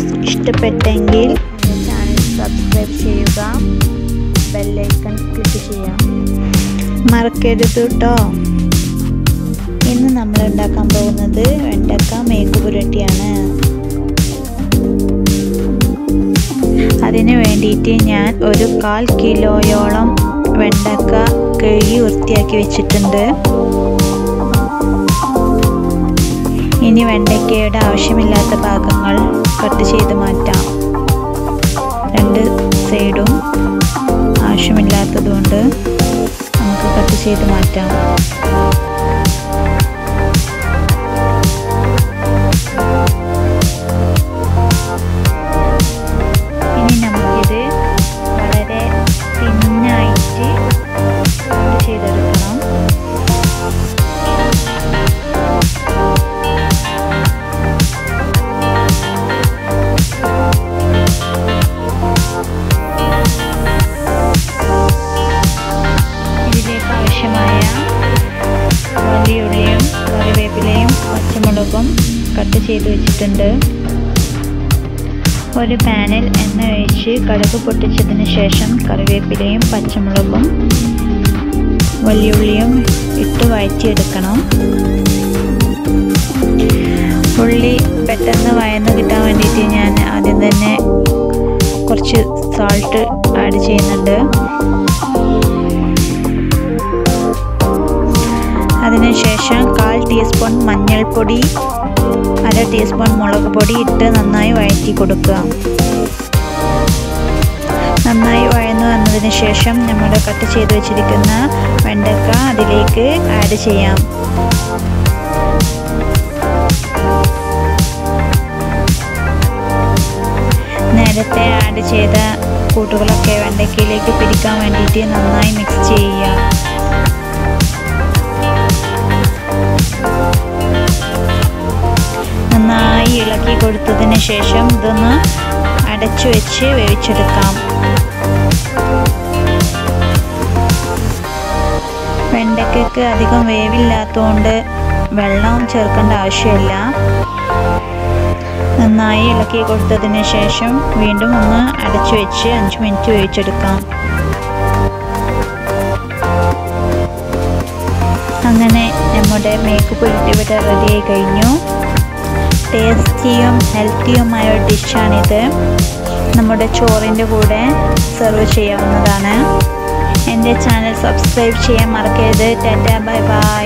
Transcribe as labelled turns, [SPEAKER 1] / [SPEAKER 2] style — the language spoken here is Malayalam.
[SPEAKER 1] വീഡിയോസ് ഇഷ്ടപ്പെട്ടെങ്കിൽ എൻ്റെ ചാനൽ സബ്സ്ക്രൈബ് ചെയ്യുക ബെല്ലൈക്കൺ ക്ലിക്ക് ചെയ്യാം മറക്കരുത് കേട്ടോ ഇന്ന് നമ്മൾ ഉണ്ടാക്കാൻ പോകുന്നത് വെണ്ടക്ക മേക്ക് പുരട്ടിയാണ് അതിന് വേണ്ടിയിട്ട് ഞാൻ ഒരു കാൽ കിലോയോളം വെണ്ടക്ക കഴുകി വൃത്തിയാക്കി വെച്ചിട്ടുണ്ട് ഇനി വെണ്ടയ്ക്കയുടെ ആവശ്യമില്ലാത്ത ഭാഗങ്ങൾ കട്ട് ചെയ്ത് മാറ്റാം രണ്ട് സൈഡും ആവശ്യമില്ലാത്തതുകൊണ്ട് നമുക്ക് കട്ട് ചെയ്ത് മാറ്റാം ഇനി നമുക്കിത് വളരെ തിന്നായിട്ട് കട്ട് ചെയ്തെടുക്കണം ഇതിലേക്ക് ആവശ്യമായ വലിയുള്ളിയും കറിവേപ്പിലയും പച്ചമുളകും കട്ട് ചെയ്ത് വെച്ചിട്ടുണ്ട് ഒരു പാനിൽ എണ്ണ ഒഴിച്ച് കടുക് പൊട്ടിച്ചതിന് ശേഷം കറിവേപ്പിലയും പച്ചമുളകും വലിയുള്ളിയും ഇട്ട് വഴറ്റിയെടുക്കണം ഉള്ളി പെട്ടെന്ന് വയന്ന് കിട്ടാൻ വേണ്ടിയിട്ട് ഞാൻ ആദ്യം തന്നെ കുറച്ച് സാൾട്ട് ആഡ് ചെയ്യുന്നുണ്ട് അതിനുശേഷം കാൽ ടീസ്പൂൺ മഞ്ഞൾപ്പൊടി അര ടീസ്പൂൺ മുളക് പൊടി ഇട്ട് നന്നായി വഴറ്റി കൊടുക്കുക നന്നായി വഴന്നു വന്നതിന് ശേഷം നമ്മൾ കട്ട് ചെയ്ത് വെച്ചിരിക്കുന്ന വെണ്ടക്ക അതിലേക്ക് ആഡ് ചെയ്യാം നേരത്തെ ആഡ് ചെയ്ത കൂട്ടുകളൊക്കെ വെണ്ടയ്ക്കയിലേക്ക് പിടിക്കാൻ വേണ്ടിയിട്ട് നന്നായി മിക്സ് ചെയ്യുക നന്നായി ഇളക്കി കൊടുത്തതിന് ശേഷം ഇതൊന്ന് അടച്ചു വെച്ച് വേവിച്ചെടുക്കാം വെണ്ടയ്ക്കക്ക് അധികം വേവില്ലാത്തതുകൊണ്ട് വെള്ളം ചേർക്കേണ്ട ആവശ്യമില്ല നന്നായി ഇളക്കി കൊടുത്തതിന് ശേഷം വീണ്ടും ഒന്ന് അടച്ചു വെച്ച് അഞ്ച് മിനിറ്റ് വേവിച്ചെടുക്കാം അങ്ങനെ നമ്മുടെ മേക്ക് പുരട്ടി ഇവിടെ റെഡിയായി കഴിഞ്ഞു ടേസ്റ്റിയും ഹെൽത്തിയുമായ ഒരു ഡിഷാണിത് നമ്മുടെ ചോറിൻ്റെ കൂടെ സെർവ് ചെയ്യാവുന്നതാണ് എൻ്റെ ചാനൽ സബ്സ്ക്രൈബ് ചെയ്യാൻ മറക്കരുത് ടാറ്റ ബൈ ബൈ